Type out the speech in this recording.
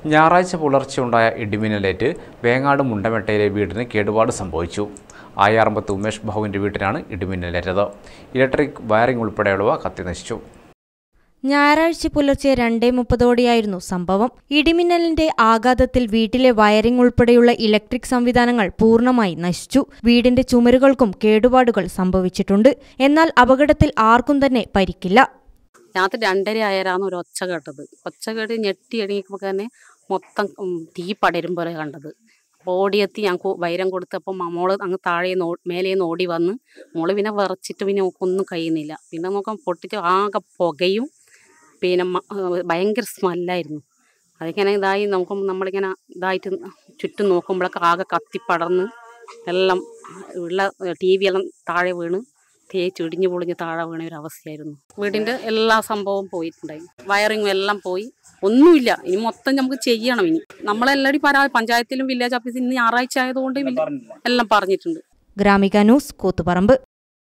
ഞായറാഴ്ച പുലർച്ചെയുണ്ടായ ഇടിമിന്നലേറ്റ് വേങ്ങാട് മുണ്ടമെട്ടയിലെ വീടിന് കേടുപാട് സംഭവിച്ചു ആയാറമ്പത്ത് ഉമേഷ് ബാബുവിൻ്റെ വീട്ടിനാണ് ഇടിമിന്നലേറ്റത് ഇലക്ട്രിക് വയറിംഗ് ഉൾപ്പെടെയുള്ളവ കത്തിനശിച്ചു ഞായറാഴ്ച പുലർച്ചെ രണ്ടേ മുപ്പതോടെയായിരുന്നു സംഭവം ഇടിമിന്നലിന്റെ ആഘാതത്തിൽ വീട്ടിലെ വയറിംഗ് ഉൾപ്പെടെയുള്ള ഇലക്ട്രിക് സംവിധാനങ്ങൾ പൂർണ്ണമായി നശിച്ചു വീടിന്റെ ചുമരുകൾക്കും കേടുപാടുകൾ സംഭവിച്ചിട്ടുണ്ട് എന്നാൽ അപകടത്തിൽ ആർക്കും തന്നെ പരിക്കില്ല രാത്രി രണ്ടര ആയാലാണ് ഒരു ഒച്ച കേട്ടത് ഒച്ച കേട്ട് ഞെട്ടി എണീക്കുമ്പോൾ തന്നെ മൊത്തം ഉം, തീ പടരും പോലെ കണ്ടത് അപ്പോൾ ഓടിയെത്തി ഞങ്ങൾക്ക് വൈരം കൊടുത്തപ്പോൾ മോള് അങ്ങ് താഴെ മേലേന്ന് ഓടി വന്ന് മോള് പിന്നെ വിറച്ചിട്ട് പിന്നെ ഒന്നും കഴിയുന്നില്ല പിന്നെ നോക്കാം പൊട്ടിച്ച് ആകെ പുകയും പിന്നെ മ- ആ, ഭയങ്കര സ്മെല്ലായിരുന്നു അതിങ്ങനെ ഇതായി നമുക്ക് നമ്മളിങ്ങനെ ഇതായിട്ട് ചുറ്റും നോക്കുമ്പോഴൊക്കെ ആകെ കത്തിപ്പടർന്ന് എല്ലാം ഉള്ള ടി വി എല്ലാം താഴെ വീണ് തേച്ച് ഇടിഞ്ഞു പൊളിഞ്ഞ് താഴെ വീണ ഒരു അവസ്ഥയായിരുന്നു വീടിൻ്റെ എല്ലാ സംഭവവും പോയിട്ടുണ്ടായി വയറിങ്ങും എല്ലാം പോയി ഒന്നുമില്ല ഇനി മൊത്തം നമുക്ക് ചെയ്യണം ഇനി നമ്മളെല്ലാടി പരാ പഞ്ചായത്തിലും വില്ലേജ് ഓഫീസിൽ ഇന്ന് ഞായറാഴ്ച ആയതുകൊണ്ട് വില്ല- എല്ലാം പറഞ്ഞിട്ടുണ്ട് ഗ്രാമിക ന്യൂസ് കൂത്തുപറമ്പ്